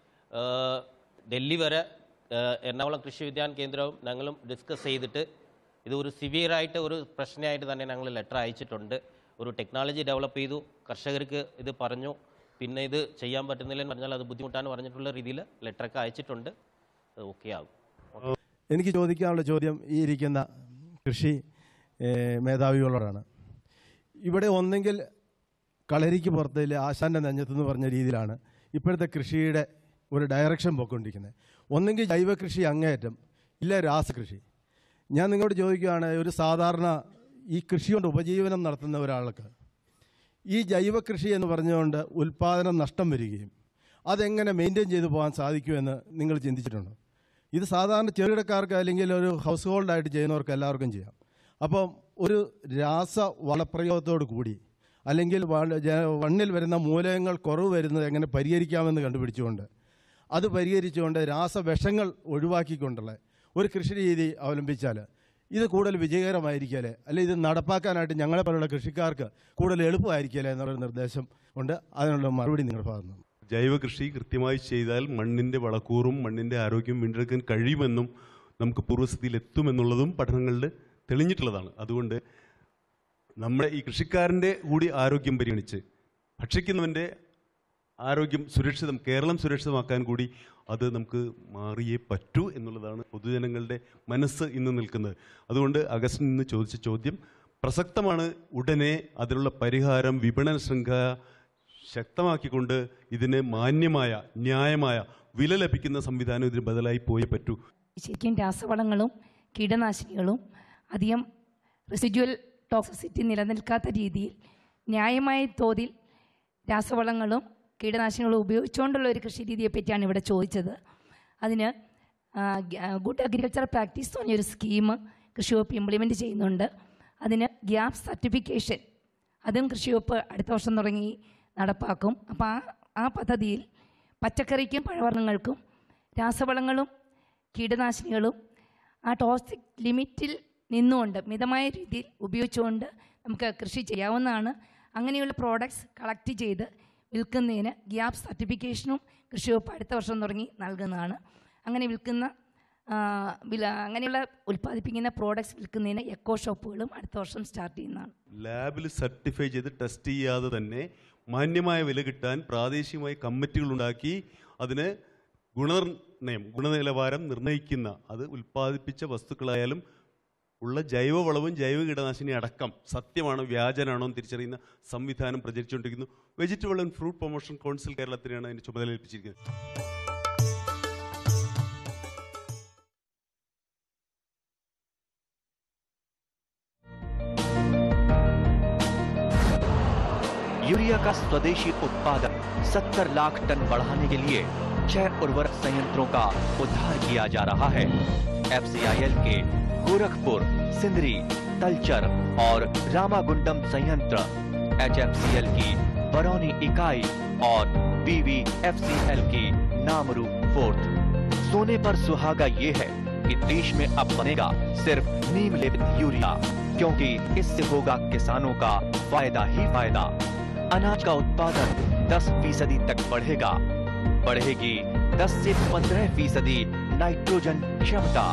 ഡൽഹി വരെ ആ, എറണാകുളം കൃഷി വിജ്ഞാന കേന്ദ്രവും ഞങ്ങളും ഡിസ്കസ് ചെയ്തിട്ട് ഇത് ഒരു സിവിയറായിട്ട് ഒരു പ്രശ്നമായിട്ട് തന്നെ ഞങ്ങൾ ലെറ്റർ അയച്ചിട്ടുണ്ട് ഒരു ടെക്നോളജി ഡെവലപ്പ് ചെയ്തു കർഷകർക്ക് ഇത് പറഞ്ഞു പിന്നെ ഇത് ചെയ്യാൻ പറ്റുന്നില്ലെന്ന് പറഞ്ഞാൽ അത് ബുദ്ധിമുട്ടാന്ന് പറഞ്ഞിട്ടുള്ള രീതിയിൽ ലെറ്ററൊക്കെ അയച്ചിട്ടുണ്ട് അത് ഓക്കെ ആകും എനിക്ക് ചോദിക്കാനുള്ള ചോദ്യം ഈ ഇരിക്കുന്ന കൃഷി ഏഹ്, മേധാവികളോടാണ് ഇവിടെ ഒന്നെങ്കിൽ കളരിക്ക് പുറത്തിൽ ആശാന്റെ നെഞ്ഞത്തെന്ന് പറഞ്ഞ രീതിയിലാണ് ഇപ്പോഴത്തെ കൃഷിയുടെ ഒരു ഡയറക്ഷൻ പോയിക്കൊണ്ടിരിക്കുന്നത് ഒന്നെങ്കിൽ ജൈവ കൃഷി അങ്ങേയറ്റം ഇല്ല രാസകൃഷി ഞാൻ നിങ്ങളോട് ചോദിക്കുകയാണ് ഒരു സാധാരണ ഈ കൃഷി കൊണ്ട് ഉപജീവനം നടത്തുന്ന ഒരാൾക്ക് ഈ ജൈവ കൃഷി എന്ന് പറഞ്ഞുകൊണ്ട് ഉൽപ്പാദനം നഷ്ടം വരികയും അതെങ്ങനെ മെയിൻറ്റെയിൻ ചെയ്തു പോകാൻ സാധിക്കുമെന്ന് നിങ്ങൾ ചിന്തിച്ചിട്ടുണ്ടോ ഇത് സാധാരണ ചെറുകിടക്കാർക്ക് അല്ലെങ്കിൽ ഒരു ഹൗസ് ഹോൾഡായിട്ട് ചെയ്യുന്നവർക്ക് എല്ലാവർക്കും ചെയ്യാം അപ്പം ഒരു രാസ വളപ്രയോഗത്തോട് കൂടി അല്ലെങ്കിൽ വ- ജ- മണ്ണിൽ വരുന്ന മൂലകങ്ങൾ കുറവ് വരുന്നത് എങ്ങനെ പരിഹരിക്കാമെന്ന് കണ്ടുപിടിച്ചുകൊണ്ട് അത് പരിഹരിച്ചുകൊണ്ട് രാസവിഷങ്ങൾ ഒഴിവാക്കിക്കൊണ്ടുള്ള ഒരു കൃഷി രീതി അവലംബിച്ചാൽ ഇത് കൂടുതൽ വിജയകരമായിരിക്കല്ലേ അല്ലെ ഇത് നടപ്പാക്കാനായിട്ട് ഞങ്ങളെ പോലുള്ള കൃഷിക്കാർക്ക് കൂടുതൽ എളുപ്പമായിരിക്കല്ലേ എന്നൊരു നിർദ്ദേശം ഉണ്ട് അതിനുള്ള മറുപടി നിങ്ങളുടെ ഭാഗത്ത് നിന്ന് ജൈവ കൃഷി കൃത്യമായി ചെയ്താൽ മണ്ണിൻ്റെ വളക്കൂറും മണ്ണിൻ്റെ ആരോഗ്യം വീണ്ടെടുക്കാൻ കഴിയുമെന്നും നമുക്ക് പൂർവ്വസ്ഥിതിയിൽ എത്തുമെന്നുള്ളതും പഠനങ്ങളിൽ തെളിഞ്ഞിട്ടുള്ളതാണ് അതുകൊണ്ട് നമ്മുടെ ഈ കൃഷിക്കാരൻ്റെ കൂടി ആരോഗ്യം പരിഗണിച്ച് ഭക്ഷിക്കുന്നവൻ്റെ ആരോഗ്യം സുരക്ഷിതം കേരളം സുരക്ഷിതമാക്കാൻ കൂടി അത് നമുക്ക് മാറിയേ പറ്റൂ എന്നുള്ളതാണ് പൊതുജനങ്ങളുടെ മനസ്സ് ഇന്ന് നിൽക്കുന്നത് അതുകൊണ്ട് അഗസ്റ്റിൻ ഇന്ന് ചോദിച്ച ചോദ്യം പ്രസക്തമാണ് ഉടനെ അതിനുള്ള പരിഹാരം വിപണന ശൃംഖല ശക്തമാക്കിക്കൊണ്ട് ഇതിന് മാന്യമായ ന്യായമായ വില ലഭിക്കുന്ന സംവിധാനം ഇതിന് ബദലായി പോയേ പറ്റൂ ശരിക്കും രാസവളങ്ങളും കീടനാശിനികളും അധികം റെസിഡ്യുവൽ ടോക്സിസിറ്റി നിലനിൽക്കാത്ത രീതിയിൽ ന്യായമായ തോതിൽ രാസവളങ്ങളും കീടനാശിനികളും ഉപയോഗിച്ചുകൊണ്ടുള്ള ഒരു കൃഷി രീതിയെ പറ്റിയാണ് ഇവിടെ ചോദിച്ചത് അതിന് ഗുഡ് അഗ്രികൾച്ചർ പ്രാക്ടീസ് പറഞ്ഞൊരു സ്കീം കൃഷി വകുപ്പ് ഇംപ്ലിമെൻറ്റ് ചെയ്യുന്നുണ്ട് അതിന് ഗ്യാപ് സർട്ടിഫിക്കേഷൻ അതും കൃഷി വകുപ്പ് അടുത്ത വർഷം തുടങ്ങി നടപ്പാക്കും അപ്പോൾ ആ ആ പദ്ധതിയിൽ പച്ചക്കറിക്കും പഴവർഗ്ഗങ്ങൾക്കും രാസവളങ്ങളും കീടനാശിനികളും ആ ടോക്സിക് ലിമിറ്റിൽ നിന്നുകൊണ്ട് മിതമായ രീതിയിൽ ഉപയോഗിച്ചുകൊണ്ട് നമുക്ക് കൃഷി ചെയ്യാവുന്നതാണ് അങ്ങനെയുള്ള പ്രോഡക്ട്സ് കളക്ട് ചെയ്ത് വിൽക്കുന്നതിന് ഗ്യാപ് സർട്ടിഫിക്കേഷനും കൃഷി വകുപ്പ് അടുത്ത വർഷം തുടങ്ങി നൽകുന്നതാണ് അങ്ങനെ വിൽക്കുന്ന ആ, വില അങ്ങനെയുള്ള ഉൽപ്പാദിപ്പിക്കുന്ന പ്രോഡക്ട്സ് വിൽക്കുന്നതിന് എക്കോ ഷോപ്പുകളും അടുത്ത വർഷം സ്റ്റാർട്ട് ചെയ്യുന്നതാണ് ലാബിൽ സർട്ടിഫൈ ചെയ്ത് ടെസ്റ്റ് ചെയ്യാതെ തന്നെ മാന്യമായ വില കിട്ടാൻ പ്രാദേശികമായ കമ്മിറ്റികൾ ഉണ്ടാക്കി അതിന് ഗുണനിർണയം ഗുണനിലവാരം നിർണ്ണയിക്കുന്ന അത് ഉൽപ്പാദിപ്പിച്ച വസ്തുക്കളായാലും ഉള്ള ജൈവവളവും ജൈവ കീടനാശിനി അടക്കം സത്യമാണോ വ്യാജനാണോ എന്ന് തിരിച്ചറിയുന്ന സംവിധാനം പ്രചരിച്ചുകൊണ്ടിരിക്കുന്നു vegetable and fruit promotion council കേരളത്തിനാണ് അതിന് ചുമതല ഏൽപ്പിച്ചിരിക്കുന്നത് का स्वदेशी उत्पादन 70 लाख टन बढ़ाने के लिए छह उर्वरक संयंत्रों का उद्धार किया जा रहा है एफसीआईएल के गोरखपुर सिंदरी तलचर और रामागुंडम संयंत्र एचएफसीएल की बरौनी इकाई और बीवीएफसीएल की नामरू फोर्थ सोने पर सुहागा ये है कि देश में अब बनेगा सिर्फ नीम लेपित यूरिया क्योंकि इससे होगा किसानों का फायदा ही फायदा अनाज का उत्पादन 10 फीसदी तक बढ़ेगा बढ़ेगी 10 से 15 फीसदी नाइट्रोजन क्षमता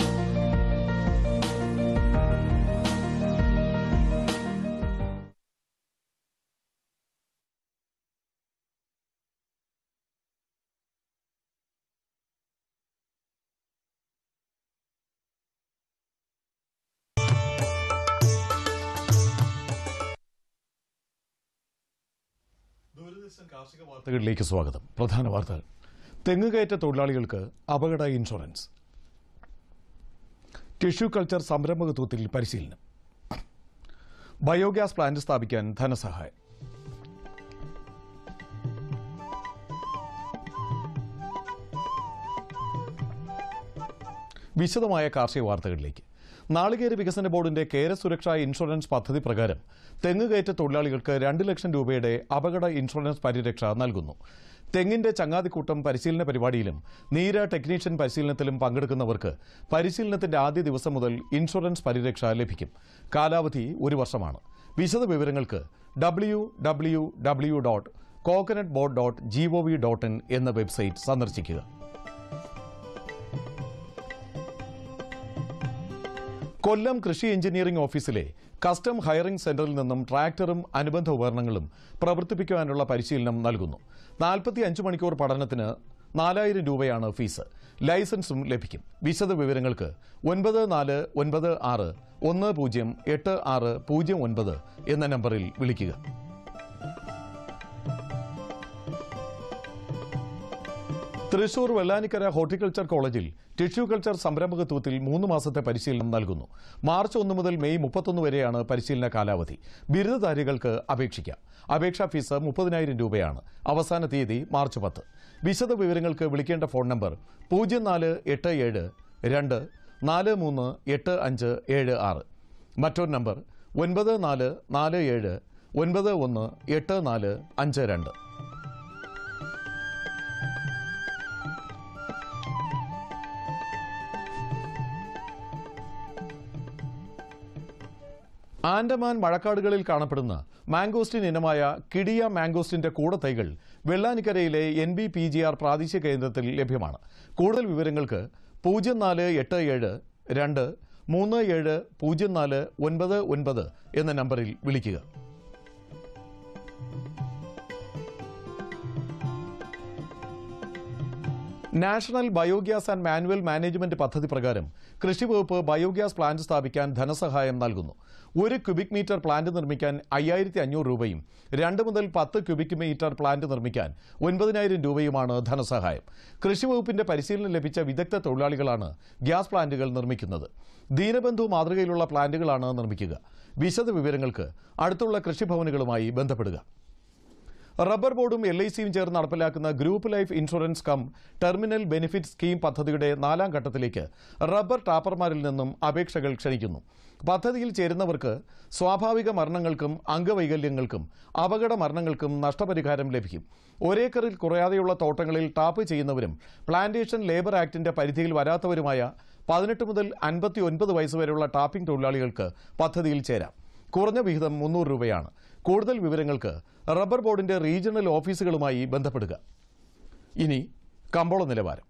കാർഷിക വാർത്തകളിലേക്ക് സ്വാഗതം പ്രധാന വാർത്തകൾ തെങ്ങുകയറ്റ തൊഴിലാളികൾക്ക് അപകട ഇൻഷുറൻസ് ടിഷ്യൂ കൾച്ചർ സംരംഭകത്വത്തിൽ പരിശീലനം ബയോഗ്യാസ് പ്ലാന്റ് സ്ഥാപിക്കാൻ ധനസഹായം വിശദമായ കാർഷിക വാർത്തകളിലേക്ക് നാളികേര വികസന ബോർഡിന്റെ കേര സുരക്ഷാ ഇൻഷുറൻസ് പദ്ധതി പ്രകാരം തെങ്ങുകയറ്റ തൊഴിലാളികൾക്ക് രണ്ട് ലക്ഷം രൂപയുടെ അപകട ഇൻഷുറൻസ് പരിരക്ഷ നൽകുന്നു തെങ്ങിന്റെ ചങ്ങാതിക്കൂട്ടം പരിശീലന പരിപാടിയിലും നീര ടെക്നീഷ്യൻ പരിശീലനത്തിലും പങ്കെടുക്കുന്നവർക്ക് പരിശീലനത്തിന്റെ ആദ്യ ദിവസം മുതൽ ഇൻഷുറൻസ് പരിരക്ഷ ലഭിക്കും കാലാവധി ഒരു വർഷമാണ് വിശദ വിവരങ്ങൾക്ക് W W W dot coconut board dot G O V dot in എന്ന വെബ്സൈറ്റ് സന്ദർശിക്കുക കൊല്ലം കൃഷി എഞ്ചിനീയറിംഗ് ഓഫീസിലെ കസ്റ്റം ഹയറിംഗ് സെന്ററിൽ നിന്നും ട്രാക്ടറും അനുബന്ധ ഉപകരണങ്ങളും പ്രവർത്തിപ്പിക്കുവാനുള്ള പരിശീലനം നൽകുന്നു നാൽപ്പത്തി അഞ്ച് മണിക്കൂർ പഠനത്തിന് നാലായിരം രൂപയാണ് ഫീസ് ലൈസൻസും ലഭിക്കും വിശദ വിവരങ്ങൾക്ക് ഒൻപത് നാല് ഒൻപത് ആറ് ഒന്ന് പൂജ്യം എട്ട് ആറ് പൂജ്യം ഒൻപത് എന്ന നമ്പറിൽ വിളിക്കുക തൃശൂർ വെള്ളാനിക്കര ഹോർട്ടിക്കൾച്ചർ കോളേജിൽ ടിഷ്യൂ കൾച്ചർ സംരംഭകത്വത്തിൽ മൂന്ന് മാസത്തെ പരിശീലനം നൽകുന്നു മാർച്ച് ഒന്ന് മുതൽ മെയ് മുപ്പത്തൊന്ന് വരെയാണ് പരിശീലന കാലാവധി ബിരുദധാരികൾക്ക് അപേക്ഷിക്കാം അപേക്ഷാ ഫീസ് മുപ്പതിനായിരം രൂപയാണ് അവസാന തീയതി മാർച്ച് പത്ത് വിശദ വിവരങ്ങൾക്ക് വിളിക്കേണ്ട ഫോൺ നമ്പർ പൂജ്യം നാല് എട്ട് ഏഴ് രണ്ട് നാല് മൂന്ന് എട്ട് അഞ്ച് ഏഴ് ആറ് മറ്റൊരു നമ്പർ ഒൻപത് നാല് നാല് ഏഴ് ഒൻപത് ഒന്ന് എട്ട് നാല് അഞ്ച് രണ്ട് ആൻഡമാൻ മഴക്കാടുകളിൽ കാണപ്പെടുന്ന മാംഗോസ്റ്റിൻ ഇനമായ കിഡിയ മാംഗോസ്റ്റിന്റെ കൂടത്തൈകൾ വെള്ളാനിക്കരയിലെ N B P G R പ്രാദേശിക കേന്ദ്രത്തിൽ ലഭ്യമാണ് കൂടുതൽ വിവരങ്ങൾക്ക് പൂജ്യം നാല് എട്ട് ഏഴ് രണ്ട് മൂന്ന് ഏഴ് പൂജ്യം നാല് ഒൻപത് ഒൻപത് എന്ന നമ്പറിൽ വിളിക്കുക national biogas and manual management പദ്ധതി പ്രകാരം കൃഷിവകുപ്പ് ബയോഗ്യാസ് പ്ലാന്റ് സ്ഥാപിക്കാൻ ധനസഹായം നൽകുന്നു ഒരു ക്യൂബിക് മീറ്റർ പ്ലാന്റ് നിർമ്മിക്കാൻ അയ്യായിരത്തി അഞ്ഞൂറ് രൂപയും രണ്ട് മുതൽ പത്ത് ക്യൂബിക് മീറ്റർ പ്ലാന്റ് നിർമ്മിക്കാൻ ഒൻപതിനായിരം രൂപയുമാണ് ധനസഹായം കൃഷിവകുപ്പിന്റെ പരിശീലനം ലഭിച്ച വിദഗ്ധ തൊഴിലാളികളാണ് ഗ്യാസ് പ്ലാന്റുകൾ നിർമ്മിക്കുന്നത് ദീനബന്ധു മാതൃകയിലുള്ള പ്ലാന്റുകളാണ് നിർമ്മിക്കുക വിശദ വിവരങ്ങൾക്ക് അടുത്തുള്ള കൃഷിഭവനുകളുമായി ബന്ധപ്പെടുക റബ്ബർ ബോർഡും എൽ ഐ സിയും ചേർന്ന് നടപ്പിലാക്കുന്ന group life insurance cum terminal benefit scheme പദ്ധതിയുടെ നാലാം ഘട്ടത്തിലേക്ക് റബ്ബർ ടാപ്പർമാരിൽ നിന്നും അപേക്ഷകൾ ക്ഷണിക്കുന്നു പദ്ധതിയിൽ ചേരുന്നവർക്ക് സ്വാഭാവിക മരണങ്ങൾക്കും അംഗവൈകല്യങ്ങൾക്കും അപകട മരണങ്ങൾക്കും നഷ്ടപരിഹാരം ലഭിക്കും ഒരേക്കറിൽ കുറയാതെയുള്ള തോട്ടങ്ങളിൽ ടാപ്പ് ചെയ്യുന്നവരും പ്ലാന്റേഷൻ ലേബർ ആക്ടിന്റെ പരിധിയിൽ വരാത്തവരുമായ പതിനെട്ട് മുതൽ അൻപത്തി ഒൻപത് വയസ്സുവരെയുള്ള ടാപ്പിംഗ് തൊഴിലാളികൾക്ക് പദ്ധതിയിൽ ചേരാം കുറഞ്ഞ വിഹിതം മുന്നൂറ് രൂപയാണ് കൂടുതൽ വിവരങ്ങൾക്ക് റബ്ബർ ബോർഡിന്റെ റീജിയണൽ ഓഫീസുകളുമായി ബന്ധപ്പെടുക ഇനി കമ്പോള നിലവാരം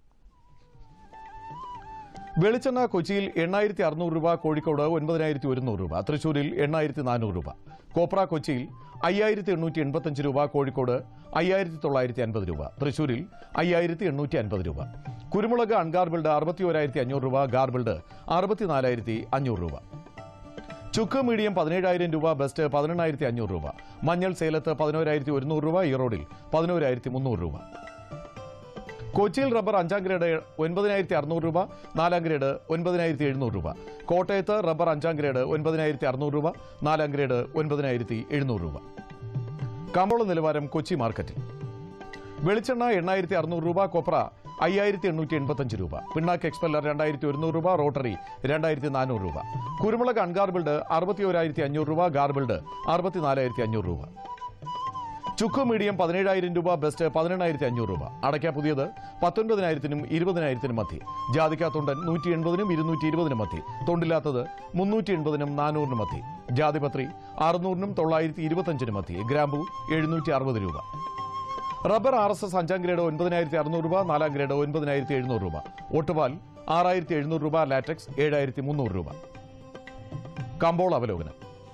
വെളിച്ചെണ്ണ കൊച്ചിയിൽ എണ്ണായിരത്തി അറുന്നൂറ് രൂപ കോഴിക്കോട് ഒൻപതിനായിരത്തി ഒരുന്നൂറ് രൂപ തൃശൂരിൽ എണ്ണായിരത്തി നാനൂറ് രൂപ കോപ്ര കൊച്ചിയിൽ അയ്യായിരത്തി എണ്ണൂറ്റി എൺപത്തഞ്ച് രൂപ കോഴിക്കോട് അയ്യായിരത്തി തൊള്ളായിരത്തി അൻപത് രൂപ തൃശൂരിൽ അയ്യായിരത്തി എണ്ണൂറ്റി അൻപത് രൂപ കുരുമുളക് അൺഗാർബിൾഡ് അറുപത്തി ഒരായിരത്തി അഞ്ഞൂറ് രൂപ ഗാർബിൾഡ് അറുപത്തിനാലായിരത്തി അഞ്ഞൂറ് രൂപ ചുക്ക് മീഡിയം പതിനേഴായിരം രൂപ ബെസ്റ്റ് പതിനെണ്ണായിരത്തി അഞ്ഞൂറ് രൂപ മഞ്ഞൾ സേലത്ത് പതിനോരായിരത്തി ഒരുന്നൂറ് രൂപ ഈറോഡിൽ പതിനോരായിരത്തി മുന്നൂറ് രൂപ കൊച്ചിയിൽ റബ്ബർ അഞ്ചാം ഗ്രേഡ് ഒൻപതിനായിരത്തി അറുന്നൂറ് രൂപ നാലാം ഗ്രേഡ് ഒൻപതിനായിരത്തി എഴുന്നൂറ് രൂപ കോട്ടയത്ത് റബ്ബർ അഞ്ചാം ഗ്രേഡ് ഒൻപതിനായിരത്തി അറുന്നൂറ് രൂപ നാലാം ഗ്രേഡ് ഒൻപതിനായിരത്തി എഴുന്നൂറ് രൂപ കമ്പോള നിലവാരം കൊച്ചി മാർക്കറ്റിൽ വെളിച്ചെണ്ണ എണ്ണായിരത്തി അറുന്നൂറ് രൂപ കൊപ്ര അയ്യായിരത്തി എണ്ണൂറ്റി എൺപത്തഞ്ച് രൂപ പിണ്ണാക്ക് എക്സ്പെല്ലർ രണ്ടായിരത്തി ഒരുന്നൂറ് രൂപ റോട്ടറി രണ്ടായിരത്തി നാനൂറ് രൂപ കുരുമുളക് അൺഗാർബിൾഡ് അറുപത്തി ഒരായിരത്തി അഞ്ഞൂറ് രൂപ ഗാർബിൾഡ് അറുപത്തിനാലായിരത്തി അഞ്ഞൂറ് രൂപ ചുക്ക് മീഡിയം പതിനേഴായിരം രൂപ ബെസ്റ്റ് പതിനെണ്ണായിരത്തി അഞ്ഞൂറ് രൂപ അടയ്ക്ക പുതിയത് പത്തൊൻപതിനായിരത്തിനും ഇരുപതിനായിരത്തിനും മധ്യ ജാതിക്ക തൊണ്ടൻ നൂറ്റി എൺപതിനും ഇരുന്നൂറ്റി ഇരുപതിനും മധ്യ തൊണ്ടില്ലാത്തത് മുന്നൂറ്റി എൺപതിനും നാനൂറിനും മധ്യ ജാതിപത്രി അറുന്നൂറിനും തൊള്ളായിരത്തി ഇരുപത്തഞ്ചിനും മധ്യ ഗ്രാമ്പു എഴുന്നൂറ്റി അറുപത് രൂപ റബ്ബർ ആർ എസ് എസ് അഞ്ചാം ഗ്രേഡ് ഒൻപതിനായിരത്തി അറുന്നൂറ് രൂപ നാലാം ഗ്രേഡ് ഒൻപതിനായിരത്തി എഴുന്നൂറ് രൂപ ഒട്ടുപാൽ ആറായിരത്തി എഴുന്നൂറ് രൂപ ലാറ്റക്സ് ഏഴായിരത്തി മുന്നൂറ് രൂപ കമ്പോൾ അവലോകനം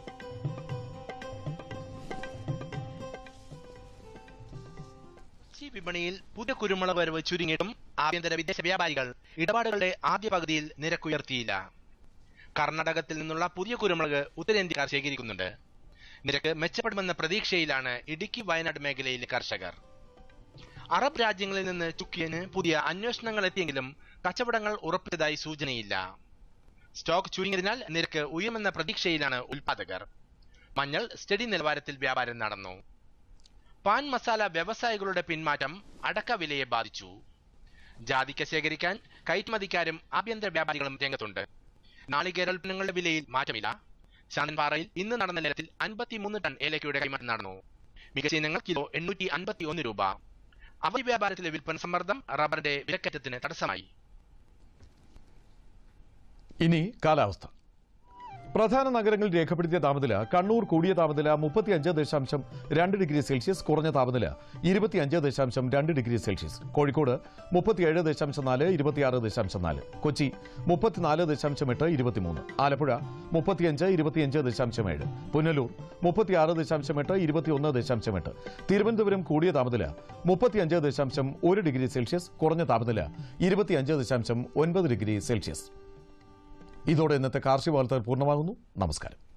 കൊച്ചി വിപണിയിൽ പുതിയ കുരുമുളക് വരവ് ചുരുങ്ങിയിട്ടും ആഭ്യന്തര വിദേശ വ്യാപാരികൾ ഇടപാടുകളുടെ ആദ്യ പകുതിയിൽ നിരക്കുയർത്തിയില്ല കർണാടകത്തിൽ നിന്നുള്ള പുതിയ കുരുമുളക് ഉത്തരേന്ത്യക്കാർ ശേഖരിക്കുന്നുണ്ട് നിരക്ക് മെച്ചപ്പെടുമെന്ന പ്രതീക്ഷയിലാണ് ഇടുക്കി വയനാട് മേഖലയിലെ കർഷകർ അറബ് രാജ്യങ്ങളിൽ നിന്ന് ചുക്കിയന് പുതിയ അന്വേഷണങ്ങൾ എത്തിയെങ്കിലും കച്ചവടങ്ങൾ ഉറപ്പിച്ചതായി സൂചനയില്ല സ്റ്റോക്ക് ചുരുങ്ങിയതിനാൽ നിരക്ക് ഉയരുമെന്ന പ്രതീക്ഷയിലാണ് ഉൽപാദകർ മഞ്ഞൾ സ്റ്റഡി നിലവാരത്തിൽ വ്യാപാരം നടന്നു പാൻ മസാല വ്യവസായികളുടെ പിന്മാറ്റം അടക്ക വിലയെ ബാധിച്ചു ജാതിക്ക ശേഖരിക്കാൻ കയറ്റുമതിക്കാരും ആഭ്യന്തര വ്യാപാരികളും രംഗത്തുണ്ട് നാളികേരോൽപ്പന്നങ്ങളുടെ വിലയിൽ മാറ്റമില്ല ശാന്തൻപാറയിൽ ഇന്ന് നടന്ന ലേലത്തിൽ അൻപത്തിമൂന്ന് ടൺ ഏലക്കയുടെ കൈമാറ്റം നടന്നു മികച്ച ഇനങ്ങൾ കിലോ എണ്ണൂറ്റി അൻപത്തി ഒന്ന് രൂപ അവധി വ്യാപാരത്തിലെ വിൽപ്പന സമ്മർദ്ദം റബ്ബറിന്റെ വിലക്കയറ്റത്തിന് തടസ്സമായി ഇനി കാലാവസ്ഥ പ്രധാന നഗരങ്ങളിൽ രേഖപ്പെടുത്തിയ താപനില കണ്ണൂർ കൂടിയ താപനില മുപ്പത്തിയഞ്ച് ദശാംശം രണ്ട് ഡിഗ്രി സെൽഷ്യസ് കുറഞ്ഞ താപനില ഇരുപത്തിയഞ്ച് ദശാംശം രണ്ട് ഡിഗ്രി സെൽഷ്യസ് കോഴിക്കോട് മുപ്പത്തിയേഴ് ദശാംശം നാല് ഇരുപത്തിയാറ് ദശാംശം നാല് കൊച്ചി മുപ്പത്തിനാല് ദശാംശം എട്ട് ഇരുപത്തിമൂന്ന് ആലപ്പുഴ മുപ്പത്തിയഞ്ച് ഇരുപത്തിയഞ്ച് ദശാംശം ഏഴ് പുനലൂർ മുപ്പത്തിയാറ് ദശാംശം എട്ട് ഇരുപത്തിയൊന്ന് ദശാംശം എട്ട് തിരുവനന്തപുരം കൂടിയ താപനില മുപ്പത്തിയഞ്ച് ദശാംശം ഒരു ഡിഗ്രി സെൽഷ്യസ് കുറഞ്ഞ താപനില ഇരുപത്തിയഞ്ച് ദശാംശം ഒൻപത് ഡിഗ്രി സെൽഷ്യസ് ഇതോടെ ഇന്നത്തെ കാർഷിക വാർത്തകൾ പൂർണ്ണമാകുന്നു നമസ്കാരം